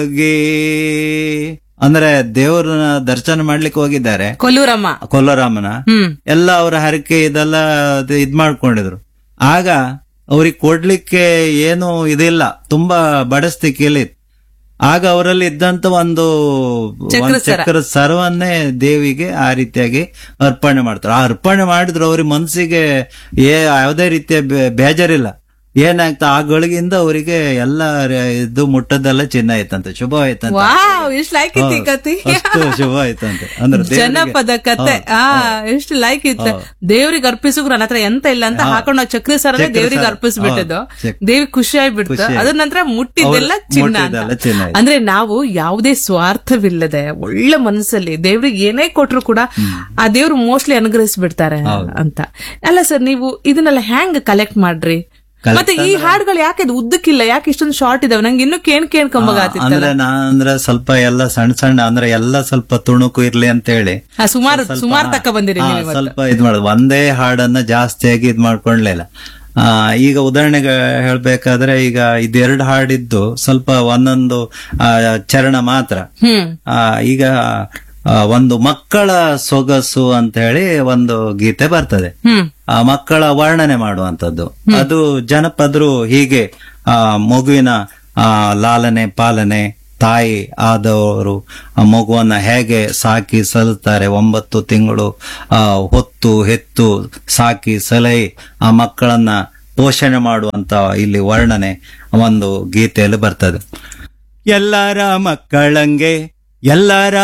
ಹೋಗಿ ಅಂದ್ರೆ ದೇವರನ್ನ ದರ್ಶನ ಮಾಡ್ಲಿಕ್ಕೆ ಹೋಗಿದ್ದಾರೆ ಕೊಲ್ಲೂರಮ್ಮ ಕೊಲ್ಲರಾಮನ ಹ್ಮ್ ಎಲ್ಲ ಅವರ ಹರಕೆ ಇದೆಲ್ಲ ಅದು ಇದ್ ಮಾಡ್ಕೊಂಡಿದ್ರು ಆಗ ಅವ್ರಿಗೆ ಕೊಡ್ಲಿಕ್ಕೆ ಏನು ಇದಿಲ್ಲ ತುಂಬಾ ಬಡಸ್ತಿಕೆಯಲ್ಲಿ ಆಗ ಅವರಲ್ಲಿ ಇದ್ದಂತ ಒಂದು ಚಕ್ರ ಒಂದು ಸರ. ಚಕ್ರ ಸರ್ವನ್ನೇ ದೇವಿಗೆ ಆ ರೀತಿಯಾಗಿ ಅರ್ಪಣೆ ಮಾಡ್ತಾರೆ ಆ ಅರ್ಪಣೆ ಮಾಡಿದ್ರು ಅವ್ರಿಗೆ ಮನಸ್ಸಿಗೆ ಏ ಯಾವುದೇ ರೀತಿಯ ಬೇ- ಬೇಜಾರಿಲ್ಲ ಏನಾಗ್ತಾ ಆ ಗಳಿಗಿಂದ ಅವರಿಗೆ ಎಲ್ಲ ರ- ಇದು ಮುಟ್ಟದೆಲ್ಲ ಚಿನ್ನ ಆಯ್ತಂತೆ ಶುಭ ಆಯ್ತಂತೆ ವಾವ್ ಇಷ್ಟು ಲೈಕ್ ಇತ್ತು ಈ ಕತೆ ಅಷ್ಟು ಶುಭ ಆಯ್ತಂತೆ ಅಂದ್ರೆ ದೇವ್ರಿಗೆ- ಜನಪದ ಕತೆ ಆ ಎಷ್ಟು ಲೈಕ್ ಇತ್ತು ದೇವ್ರಿಗೆ ಅರ್ಪಿಸಿದ್ರು ನನ್ನ ಹತ್ರ ಎಂತ ಇಲ್ಲ ಅಂತ ಹಾಕೊಂಡು ನಾವು ಚಕ್ರಿ ಸರನೇ ಚಕ್ರ ದೇವ್ರಿಗೆ ಸರ. ಅರ್ಪಿಸ್ಬಿಟ್ಟಿದ್ದು ಹೌದು. ಚಕ್- ದೇವಿ ಖುಷಿ ಆಗ್ಬಿಡ್ತು ಖುಷಿ ಅದ್ರ ನಂತರ ಮುಟ್ಟಿದ್ದೆಲ್ಲ ಅವ್ರು ಚಿನ್ನ ಮುಟ್ಟಿದ್ದೆಲ್ಲ ಅಂತ. ಚಿನ್ನ ಆಯ್ತು. ಅಂದ್ರೆ ನಾವು ಯಾವುದೇ ಸ್ವಾರ್ಥವಿಲ್ಲದೆ ಒಳ್ಳೆ ಮನಸ್ಸಲ್ಲಿ ದೇವ್ರಿಗೆ ಏನೇ ಕೊಟ್ರು ಕೂಡ ಆ ದೇವ್ರು ಮೋಸ್ಟ್ಲಿ ಅನುಗ್ರಹಿಸ್ಬಿಡ್ತಾರೆ ಅಂತ ಅಲ್ಲ ಸರ್ ನೀವು ಇದನ್ನೆಲ್ಲ ಹೆಂಗ್ ಕಲೆಕ್ಟ್ ಮಾಡ್ರಿ ಮತ್ತೆ ಈ ಹಾಡುಗಳು ಯಾಕೆ ಇದು ಉದ್ದಕ್ಕಿಲ್ಲ ಯಾಕೆ ಇಷ್ಟೊಂದು ಶಾರ್ಟ್ ಇದಾವೆ ನಂಗೆ ಇನ್ನೂ ಕೇಣ್ ಕೇಳ್ಕೊಂಬಾಗತ್ತಿತ್ತಲ್ಲ ಅಂದ್ರೆ ನಾನ್ ಅಂದ್ರೆ ಸ್ವಲ್ಪ ಎಲ್ಲ ಸಣ್ಣ ಸಣ್ಣ ಅಂದ್ರೆ ಎಲ್ಲ ಸ್ವಲ್ಪ ತುಣುಕು ಇರ್ಲಿ ಅಂತ ಹೇಳಿ ಸುಮಾರು ಸುಮಾರು ತಕ್ಕ ಬಂದಿರಿ ಹಾ, ನೀವು ಇವತ್ತು. ಸ್ವಲ್ಪ ಇದ್ ಮಾಡೋದು ಒಂದೇ ಹಾಡನ್ನ ಜಾಸ್ತಿಯಾಗಿ ಇದ್ ಮಾಡ್ಕೊಂಡ್ಲಿಲ್ಲ ಆ ಈಗ ಉದಾಹರಣೆಗೆ ಹೇಳ್ಬೇಕಾದ್ರೆ ಈಗ ಇದೆರಡು ಹಾಡಿದ್ದು ಸ್ವಲ್ಪ ಒಂದೊಂದು ಆ, ಚರಣ ಮಾತ್ರ ಹ್ಮ್ ಆ, ಈಗ ಆ, ಒಂದು ಮಕ್ಕಳ ಸೊಗಸು ಅಂತ ಹೇಳಿ ಒಂದು ಗೀತೆ ಬರ್ತದೆ ಹ್ಮ್ ಆ ಮಕ್ಕಳ ವರ್ಣನೆ ಮಾಡುವಂತದ್ದು ಅದು ಜನಪದರು ಹೀಗೆ ಆ ಮಗುವಿನ ಆ ಲಾಲನೆ ಪಾಲನೆ ತಾಯಿ ಆದವರು ಆ ಮಗುವನ್ನ ಹೇಗೆ ಸಾಕಿ ಸಲುತ್ತಾರೆ ಒಂಬತ್ತು ತಿಂಗಳು ಆ ಹೊತ್ತು ಹೆತ್ತು ಸಾಕಿ ಸಲಹೆ ಆ ಮಕ್ಕಳನ್ನ ಪೋಷಣೆ ಮಾಡುವಂತ ಇಲ್ಲಿ ವರ್ಣನೆ ಒಂದು ಗೀತೆಯಲ್ಲಿ ಬರ್ತದೆ ಎಲ್ಲರ ಮಕ್ಕಳಂಗೆ ಎಲ್ಲರ